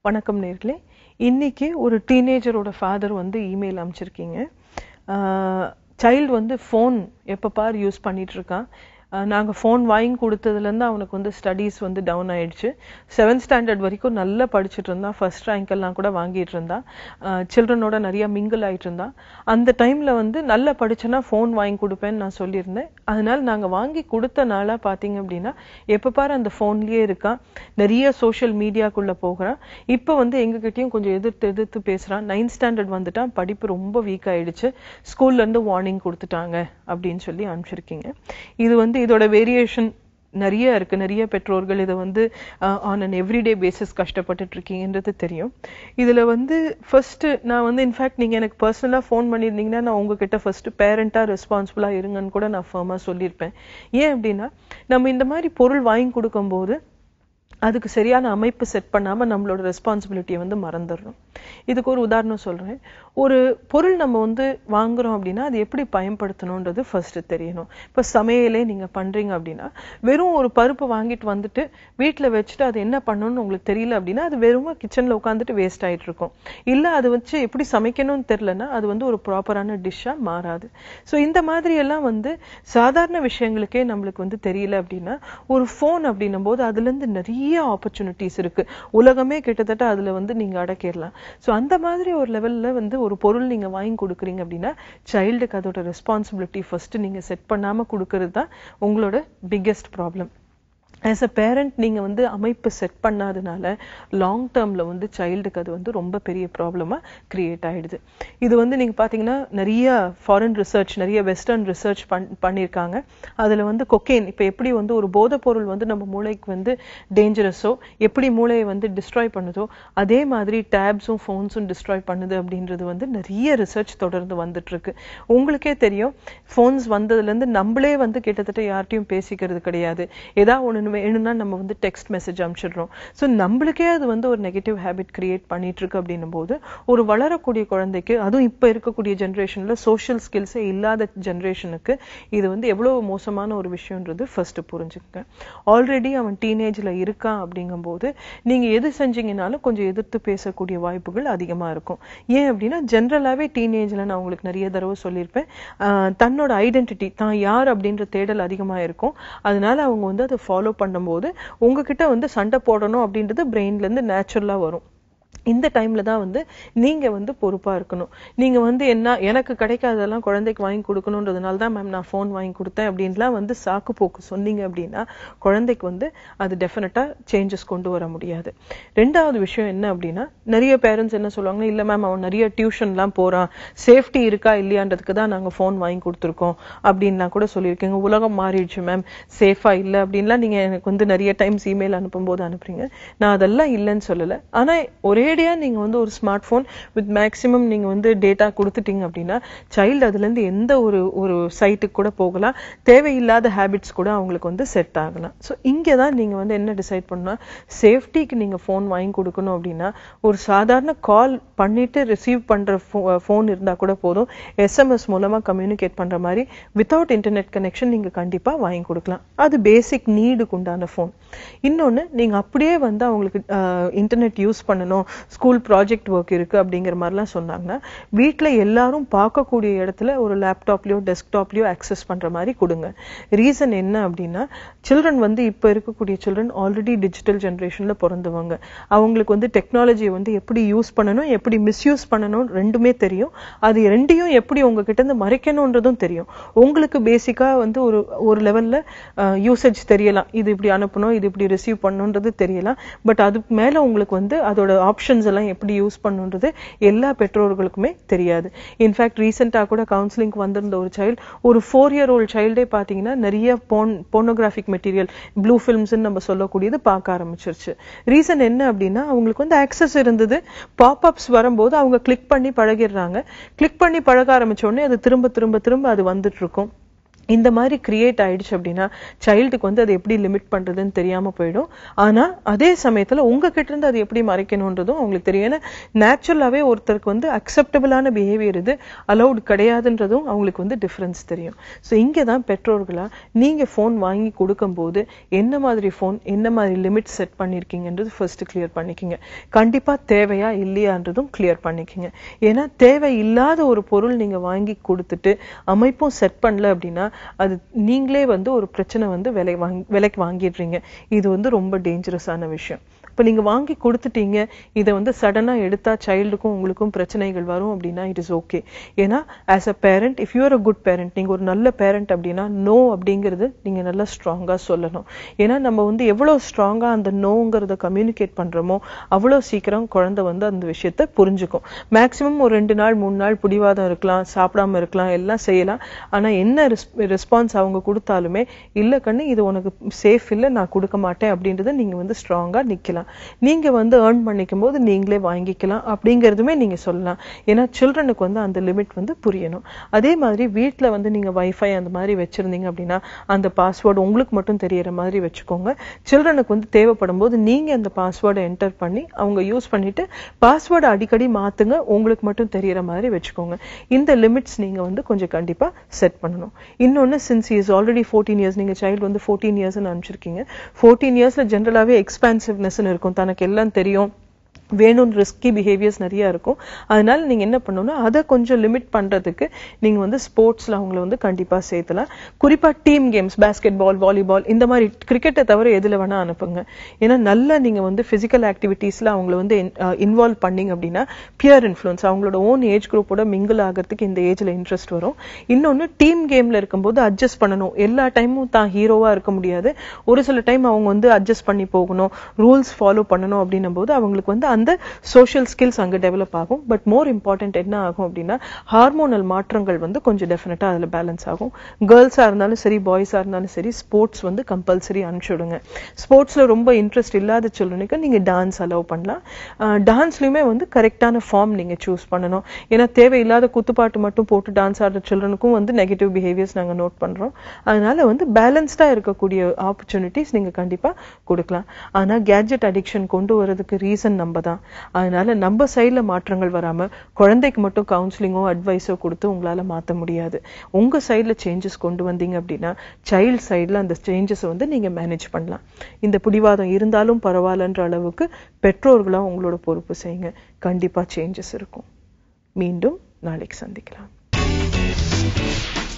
வணக்கம் நேர்களே இன்னைக்கு ஒரு டீனேஜரோட ஃபாதர் வந்து இமெயில் அனுப்பிச்சிருக்கீங்க சைல்டு வந்து ஃபோன் எப்போ பார் யூஸ் பண்ணிட்டு இருக்கான் ஆஹ் நாங்க ஃபோன் வாங்கி கொடுத்ததுலேருந்து அவனுக்கு வந்து ஸ்டடீஸ் வந்து டவுன் ஆயிடுச்சு செவன்த் ஸ்டாண்டர்ட் வரைக்கும் நல்லா படிச்சுட்டு இருந்தான் ஃபர்ஸ்ட் ரேங்க் எல்லாம் கூட வாங்கிட்டு இருந்தான் சில்ட்ரனோட நிறைய மிங்கிள் ஆயிட்டு இருந்தான் அந்த டைம்ல வந்து நல்லா படிச்சேன்னா ஃபோன் வாங்கி கொடுப்பேன்னு நான் சொல்லியிருந்தேன் அதனால நாங்க வாங்கி கொடுத்த நாளா பாத்தீங்க அப்படின்னா எப்ப பாரு அந்த ஃபோன்லயே இருக்கான் நிறைய சோஷியல் மீடியாக்குள்ள போகிறான் இப்போ வந்து எங்ககிட்டயும் கொஞ்சம் எதிர்த்து எதிர்த்து பேசுறான் நைன்த் ஸ்டாண்டர்ட் வந்துட்டான் படிப்பு ரொம்ப வீக் ஆயிடுச்சு ஸ்கூல்ல இருந்து வார்னிங் கொடுத்துட்டாங்க அப்படின்னு சொல்லி அனுப்பிச்சிருக்கீங்க இது வந்து இதோட வேரியேஷன் நிறைய இருக்கு நிறைய பெற்றோர்கள் இதை வந்து ஆன் அன் எவ்ரிடே பேசிஸ் கஷ்டப்பட்டுட்டு இருக்கீங்கன்றது தெரியும் இதுல வந்து ஃபர்ஸ்ட் நான் வந்து இன்ஃபேக்ட் நீங்க எனக்கு பர்சனலா ஃபோன் பண்ணியிருந்தீங்கன்னா நான் உங்ககிட்ட ஃபர்ஸ்ட் பேரண்டா ரெஸ்பான்சிபிளா இருங்கன்னு கூட நான் ஃபர்மா சொல்லியிருப்பேன் ஏன் அப்படின்னா நம்ம இந்த மாதிரி பொருள் வாங்கி கொடுக்கும்போது அதுக்கு சரியான அமைப்பு செட் பண்ணாம நம்மளோட ரெஸ்பான்சிபிலிட்டியை வந்து மறந்துடுறோம் இதுக்கு ஒரு உதாரணம் சொல்றேன் ஒரு பொருள் நம்ம வந்து வாங்குறோம் அப்படின்னா அது எப்படி பயன்படுத்தணுன்றது ஃபர்ஸ்ட் தெரியணும் இப்ப சமையலே நீங்க பண்றீங்க அப்படின்னா வெறும் ஒரு பருப்பு வாங்கிட்டு வந்துட்டு வீட்டுல வச்சுட்டு அது என்ன பண்ணணும்னு உங்களுக்கு தெரியல அப்படின்னா அது வெறும் கிச்சன்ல உட்காந்துட்டு வேஸ்ட் ஆயிட்டு இருக்கும் இல்ல அது வச்சு எப்படி சமைக்கணும்னு தெரியலன்னா அது வந்து ஒரு ப்ராப்பரான டிஷ்ஷா மாறாது ஸோ இந்த மாதிரி எல்லாம் வந்து சாதாரண விஷயங்களுக்கே நம்மளுக்கு வந்து தெரியல அப்படின்னா ஒரு ஃபோன் அப்படின்னும் போது அதுல இருந்து நிறைய ஆப்பர்ச்சுனிட்டிஸ் இருக்கு உலகமே கிட்டத்தட்ட அதுல வந்து நீங்க அடக்கிடலாம் ஸோ அந்த மாதிரி ஒரு லெவல்ல வந்து ஒரு பொருள் நீங்க வாங்கி கொடுக்குறீங்க அப்படின்னா சைல்டுக்கு அதோட ரெஸ்பான்சிபிலிட்டி ஃபர்ஸ்ட் நீங்க செட் பண்ணாம கொடுக்கறது தான் உங்களோட biggest problem as a parent நீங்க வந்து அமைப்பு செட் பண்ணாதனால லாங் டேர்ம்ல வந்து சைல்டுக்கு அது வந்து ரொம்ப பெரிய ப்ராப்ளமா கிரியேட் ஆயிடுது இது வந்து நீங்க பாத்தீங்கன்னா நிறைய ஃபாரின் ரிசர்ச் நிறைய வெஸ்டர்ன் ரிசர்ச் பண் பண்ணியிருக்காங்க அதுல வந்து கொக்கேன் இப்ப எப்படி வந்து ஒரு போதைப் பொருள் வந்து நம்ம மூளைக்கு வந்து டேஞ்சரஸோ எப்படி மூளையை வந்து டிஸ்ட்ராய் பண்ணுதோ அதே மாதிரி டேப்ஸும் ஃபோன்ஸும் டிஸ்ட்ராய் பண்ணுது அப்படின்றது வந்து நிறைய ரிசர்ச் தொடர்ந்து வந்துட்டு இருக்கு உங்களுக்கே தெரியும் ஃபோன்ஸ் வந்ததுல இருந்து நம்மளே வந்து கிட்டத்தட்ட யார்ட்டையும் பேசிக்கிறது கிடையாது ஏதாவது ஒண்ணு வேணும்னா நம்ம வந்து டெக்ஸ்ட் மெசேஜ் அனுப்பிச்சிடுறோம் ஸோ நம்மளுக்கே அது வந்து ஒரு நெகட்டிவ் ஹேபிட் கிரியேட் பண்ணிட்டு இருக்கு அப்படின்னும் போது ஒரு வளரக்கூடிய குழந்தைக்கு அதுவும் இப்ப இருக்கக்கூடிய ஜென்ரேஷன்ல சோஷியல் ஸ்கில்ஸே இல்லாத ஜென்ரேஷனுக்கு இது வந்து எவ்வளவு மோசமான ஒரு விஷயம்ன்றது ஃபர்ஸ்ட் புரிஞ்சுக்கங்க ஆல்ரெடி அவன் டீனேஜ்ல இருக்கான் அப்படிங்கும்போது நீங்க எது செஞ்சீங்கனாலும் கொஞ்சம் எதிர்த்து பேசக்கூடிய வாய்ப்புகள் அதிகமா இருக்கும் ஏன் அப்படின்னா ஜென்ரலாவே டீனேஜ்ல நான் உங்களுக்கு நிறைய தடவை சொல்லியிருப்பேன் ஆஹ் தன்னோட ஐடென்டிட்டி தான் யார் அப்படின்ற தேடல் அதிகமா இருக்கும் அதனால அவங்க வந்து அதை ஃபாலோ பண்ணும்போது உங்ககிட்ட வந்து சண்டை போடணும் அப்படின்றது பிரெயின்ல இருந்து நேச்சுரலா வரும் இந்த டைம்ல தான் வந்து நீங்க வந்து பொறுப்பா இருக்கணும் நீங்க வந்து என்ன எனக்கு கிடைக்காததெல்லாம் குழந்தைக்கு வாங்கி கொடுக்கணுன்றதுனால தான் மேம் நான் ஃபோன் வாங்கி கொடுத்தேன் அப்படின்லாம் வந்து சாக்கு போக்கு சொன்னீங்க அப்படின்னா குழந்தைக்கு வந்து அது டெஃபினட்டா சேஞ்சஸ் கொண்டு வர முடியாது ரெண்டாவது விஷயம் என்ன அப்படின்னா நிறைய பேரண்ட்ஸ் என்ன சொல்லுவாங்க இல்ல மேம் அவன் நிறைய டியூஷன்லாம் போறான் சேஃப்டி இருக்கா இல்லையான்றதுக்கு தான் நாங்க ஃபோன் வாங்கி கொடுத்துருக்கோம் அப்படின்லாம் கூட சொல்லியிருக்கீங்க உலகம் மாறிடுச்சு மேம் சேஃபா இல்ல அப்படின்லாம் நீங்க எனக்கு வந்து நிறைய டைம்ஸ் இமெயில் அனுப்பும்போது அனுப்புறீங்க நான் அதெல்லாம் இல்லைன்னு சொல்லல ஆனா ஒரே ஒரேடியா நீங்க வந்து ஒரு ஸ்மார்ட் போன் வித் மேக்ஸிமம் நீங்க வந்து டேட்டா கொடுத்துட்டீங்க அப்படின்னா சைல்டு அதுல இருந்து எந்த ஒரு ஒரு சைட்டுக்கு கூட போகலாம் தேவையில்லாத ஹேபிட்ஸ் கூட அவங்களுக்கு வந்து செட் ஆகலாம் ஸோ இங்கே தான் நீங்க வந்து என்ன டிசைட் பண்ணணும் சேஃப்டிக்கு நீங்க ஃபோன் வாங்கி கொடுக்கணும் அப்படின்னா ஒரு சாதாரண கால் பண்ணிட்டு ரிசீவ் பண்ற ஃபோன் இருந்தா கூட போதும் எஸ்எம்எஸ் மூலமா கம்யூனிகேட் பண்ற மாதிரி வித்தவுட் இன்டர்நெட் கனெக்ஷன் நீங்க கண்டிப்பா வாங்கி கொடுக்கலாம் அது பேசிக் நீடுக்கு உண்டான ஃபோன் இன்னொன்னு நீங்க அப்படியே வந்து அவங்களுக்கு இன்டர்நெட் யூஸ் பண்ணணும் ஸ்கூல் ப்ராஜெக்ட் ஒர்க் இருக்கு அப்படிங்கிற மாதிரிலாம் சொன்னாங்கன்னா வீட்டில் எல்லாரும் பார்க்கக்கூடிய இடத்துல ஒரு லேப்டாப்லயோ டெஸ்க்டாப்லயோ ஆக்சஸ் பண்ற மாதிரி கொடுங்க ரீசன் என்ன அப்படின்னா சில்ட்ரன் வந்து இப்போ இருக்கக்கூடிய சில்ட்ரன் ஆல்ரெடி டிஜிட்டல் ஜென்ரேஷன்ல பிறந்தவங்க அவங்களுக்கு வந்து டெக்னாலஜியை வந்து எப்படி யூஸ் பண்ணணும் எப்படி மிஸ்யூஸ் பண்ணணும் ரெண்டுமே தெரியும் அது ரெண்டையும் எப்படி உங்ககிட்ட இருந்து மறைக்கணுன்றதும் தெரியும் உங்களுக்கு பேசிக்கா வந்து ஒரு ஒரு லெவல்ல யூசேஜ் தெரியலாம் இது இப்படி அனுப்பணும் இது இப்படி ரிசீவ் பண்ணணுன்றது தெரியலாம் பட் அதுக்கு மேல உங்களுக்கு வந்து அதோட ஆப்ஷன்ஸ் எல்லாம் எப்படி யூஸ் பண்ணுன்றது எல்லா பெற்றோர்களுக்குமே தெரியாது இன்ஃபேக்ட் ரீசெண்டாக கூட கவுன்சிலிங் வந்திருந்த ஒரு சைல்டு ஒரு ஃபோர் இயர் ஓல்டு சைல்டே பார்த்தீங்கன்னா நிறைய போன் போனோகிராஃபிக் மெட்டீரியல் ப்ளூ ஃபிலிம்ஸ்ன்னு நம்ம சொல்லக்கூடியது பார்க்க ஆரம்பிச்சிருச்சு ரீசன் என்ன அப்படின்னா அவங்களுக்கு வந்து ஆக்சஸ் இருந்தது பாப்அப்ஸ் வரும்போது அவங்க கிளிக் பண்ணி பழகிடுறாங்க கிளிக் பண்ணி பழக ஆரம்பிச்ச உடனே அது திரும்ப திரும்ப திரும்ப அது வந்துட்டு இருக்கும் இந்த மாதிரி கிரியேட் ஆயிடுச்சு அப்படின்னா சைல்டுக்கு வந்து அதை எப்படி லிமிட் பண்றதுன்னு தெரியாம போயிடும் ஆனா அதே சமயத்துல உங்ககிட்ட இருந்து அதை எப்படி மறைக்கணுன்றதும் அவங்களுக்கு தெரியும் ஏன்னா நேச்சுரலாவே ஒருத்தருக்கு வந்து அக்செப்டபிளான பிஹேவியர் இது அலௌட் கிடையாதுன்றதும் அவங்களுக்கு வந்து டிஃபரன்ஸ் தெரியும் ஸோ இங்கே தான் பெற்றோர்களா நீங்க ஃபோன் வாங்கி கொடுக்கும்போது என்ன மாதிரி ஃபோன் என்ன மாதிரி லிமிட் செட் பண்ணிருக்கீங்கன்றது ஃபர்ஸ்ட் கிளியர் பண்ணிக்கிங்க கண்டிப்பா தேவையா இல்லையான்றதும் கிளியர் பண்ணிக்கிங்க ஏன்னா தேவை இல்லாத ஒரு பொருள் நீங்க வாங்கி கொடுத்துட்டு அமைப்பும் செட் பண்ணல அப்படின்னா அது நீங்களே வந்து ஒரு பிரச்சனை வந்து விலை வாங்கி விலைக்கு வாங்கிடுறீங்க இது வந்து ரொம்ப டேஞ்சரஸான விஷயம் இப்போ நீங்க வாங்கி கொடுத்துட்டீங்க இதை வந்து சடனா எடுத்தா சைல்டுக்கும் உங்களுக்கும் பிரச்சனைகள் வரும் அப்படின்னா இட் இஸ் ஓகே ஏன்னா as a parent if you're a good parent நீங்க ஒரு நல்ல பேரண்ட் அப்படின்னா நோ அப்படிங்கிறது நீங்க நல்லா ஸ்ட்ராங்கா சொல்லணும் ஏன்னா நம்ம வந்து எவ்வளவு ஸ்ட்ராங்கா அந்த நோங்கிறத கம்யூனிகேட் பண்றோமோ அவ்வளவு சீக்கிரம் குழந்தை வந்து அந்த விஷயத்த புரிஞ்சுக்கும் மேக்சிமம் ஒரு ரெண்டு நாள் மூணு நாள் பிடிவாதம் இருக்கலாம் சாப்பிடாம இருக்கலாம் எல்லாம் செய்யலாம் ஆனா என்ன ரெஸ்பான்ஸ் அவங்க கொடுத்தாலுமே இல்ல கண்ணு இது உனக்கு சேஃப் இல்ல நான் கொடுக்க மாட்டேன் அப்படின்றத நீங்க வந்து ஸ்ட்ராங்கா நிக்கலாம் நீங்க வந்து ஏர்ன் பண்ணிக்கும் போது நீங்களே வாங்கிக்கலாம் அப்படிங்கிறதுமே நீங்க சொல்லலாம் ஏன்னா சில்ட்ரனுக்கு வந்து அந்த லிமிட் வந்து புரியணும் அதே மாதிரி வீட்ல வந்து நீங்க வைஃபை அந்த மாதிரி வச்சிருந்தீங்க அப்படின்னா அந்த பாஸ்வேர்டு உங்களுக்கு மட்டும் தெரியற மாதிரி வச்சுக்கோங்க சில்ட்ரனுக்கு வந்து தேவைப்படும் போது நீங்க அந்த பாஸ்வேர்டை என்டர் பண்ணி அவங்க யூஸ் பண்ணிட்டு பாஸ்வேர்டை அடிக்கடி மாத்துங்க உங்களுக்கு மட்டும் தெரியற மாதிரி வச்சுக்கோங்க இந்த லிமிட்ஸ் நீங்க வந்து கொஞ்சம் கண்டிப்பா செட் பண்ணணும் இன்னொன்னு since is already fourteen years நீங்க சைல்டு வந்து ஃபோர்டீன் இயர்ஸ்னு அனுப்பிச்சிருக்கீங்க ஃபோர்டீன் இயர்ஸ்ல ஜென்ரலாவே எக்ஸ்பான்சிவ்னஸ் இருக்கும் தனக்கு எல்லாம் தெரியும் வேணும்னு ரிஸ்கி பிஹேவியர்ஸ் நிறைய இருக்கும் அதனால நீங்க என்ன பண்ணணும்னா அதை கொஞ்சம் லிமிட் பண்றதுக்கு நீங்க வந்து ஸ்போர்ட்ஸ்ல அவங்கள வந்து கண்டிப்பா சேர்த்தலாம் குறிப்பா team games basketball volleyball இந்த மாதிரி கிரிக்கெட்டை தவிர எதுல வேணா அனுப்புங்க ஏன்னா நல்லா நீங்க வந்து பிசிக்கல் ஆக்டிவிட்டீஸ்ல அவங்கள வந்து இன்வால்வ் பண்ணீங்க அப்படின்னா பியர் இன்ஃப்ளூயன்ஸ் அவங்களோட ஓன் ஏஜ் குரூப்போட மிங்கிள் ஆகிறதுக்கு இந்த ஏஜ்ல இன்ட்ரெஸ்ட் வரும் இன்னொன்னு டீம் கேம்ல இருக்கும்போது அட்ஜஸ்ட் பண்ணணும் எல்லா டைமும் தான் ஹீரோவா இருக்க முடியாது ஒரு சில டைம் அவங்க வந்து அட்ஜஸ்ட் பண்ணி போகணும் ரூல்ஸ் ஃபாலோ பண்ணணும் அப்படின்னும் போது அவங்களுக்கு வந்து அந்த சோஷியல் ஸ்கில்ஸ் அங்க டெவலப் ஆகும் பட் மோர் இம்பார்ட்டன்ட் என்ன ஆகும் அப்படின்னா ஹார்மோனல் மாற்றங்கள் வந்து கொஞ்சம் டெஃபினட்டா அதுல பேலன்ஸ் ஆகும் கேர்ள்ஸா இருந்தாலும் சரி பாய்ஸா இருந்தாலும் சரி ஸ்போர்ட்ஸ் வந்து கம்பல்சரி அனுப்பிச்சுடுங்க ஸ்போர்ட்ஸ்ல ரொம்ப இன்ட்ரெஸ்ட் இல்லாத சில்ட்ரனுக்கு நீங்க டான்ஸ் அலோவ் பண்ணலாம் டான்ஸ்லயுமே வந்து கரெக்டான ஃபார்ம் நீங்க சூஸ் பண்ணணும் ஏன்னா தேவையில்லாத குத்துப்பாட்டு மட்டும் போட்டு டான்ஸ் ஆடுற சில்ட்ரனுக்கும் வந்து நெகட்டிவ் பிஹேவியர்ஸ் நாங்க நோட் பண்றோம் அதனால வந்து பேலன்ஸ்டா இருக்கக்கூடிய ஆப்பர்ச்சுனிட்டிஸ் நீங்க கண்டிப்பா கொடுக்கலாம் ஆனா கேட்ஜெட் அடிக்ஷன் கொண்டு வரதுக்கு ரீசன் நம்ம தான் அதனால நம்ம சைட்ல மாற்றங்கள் வராம குழந்தைக்கு மட்டும் கவுன்சிலிங்கோ அட்வைஸோ கொடுத்து உங்களால மாத்த முடியாது உங்க சைட்ல சேஞ்சஸ் கொண்டு வந்தீங்க அப்படின்னா சைல்ட் சைட்ல அந்த சேஞ்சஸ் வந்து நீங்க மேனேஜ் பண்ணலாம் இந்த பிடிவாதம் இருந்தாலும் பரவாயில்லன்ற அளவுக்கு பெற்றோர்களா உங்களோட பொறுப்பு செய்யுங்க கண்டிப்பா சேஞ்சஸ் இருக்கும் மீண்டும் நாளைக்கு சந்திக்கலாம்